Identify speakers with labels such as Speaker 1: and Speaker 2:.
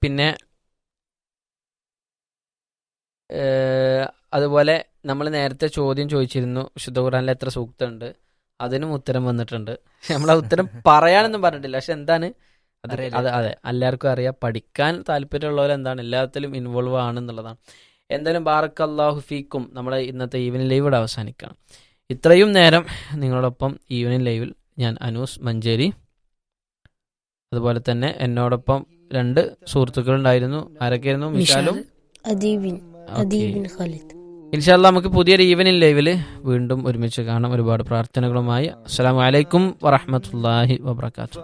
Speaker 1: പിന്നെ ഏഹ്, അതുപോലെ നമ്മൾ നേരത്തെ ചോദ്യം ചോദിച്ചിരുന്നു വിശുദ്ധ ഖുറാനിൽ എത്ര സൂക്തമുണ്ട് അതിനും ഉത്തരം വന്നിട്ടുണ്ട് നമ്മൾ ആ ഉത്തരം പറയാനൊന്നും പറഞ്ഞിട്ടില്ല പക്ഷെ എന്താണ് അത്
Speaker 2: അറിയില്ല.
Speaker 1: അതെ അതെ എല്ലാവർക്കും അറിയാം പഠിക്കാൻ താല്പര്യമുള്ളവർ എന്താണ് എല്ലാത്തിലും ഇൻവോൾവ് ആണെന്നുള്ളതാണ് എന്തായാലും ബാറക്ക് അള്ളാഹു ഫീക്കും നമ്മുടെ ഇന്നത്തെ ഈവനിങ് ലൈവ് ഇവിടെ അവസാനിക്കണം ഇത്രയും നേരം നിങ്ങളോടൊപ്പം ഈവനിങ് ലൈവിൽ ഞാൻ അനൂസ് മഞ്ചേരി അതുപോലെ തന്നെ എന്നോടൊപ്പം രണ്ട് സുഹൃത്തുക്കളുണ്ടായിരുന്നു ആരൊക്കെയായിരുന്നു മിഷാലും
Speaker 3: അദീബിൻ അദീബിൻ ഖാലിദ്
Speaker 1: ഇൻഷാല്ല നമുക്ക് പുതിയൊരു ഈവനിങ് ലൈവിൽ വീണ്ടും ഒരുമിച്ച് കാണാം ഒരുപാട് പ്രാർത്ഥനകളുമായി അസ്സലാമു അലൈക്കും വറഹമത്തല്ലാഹി വബർക്കാത്തു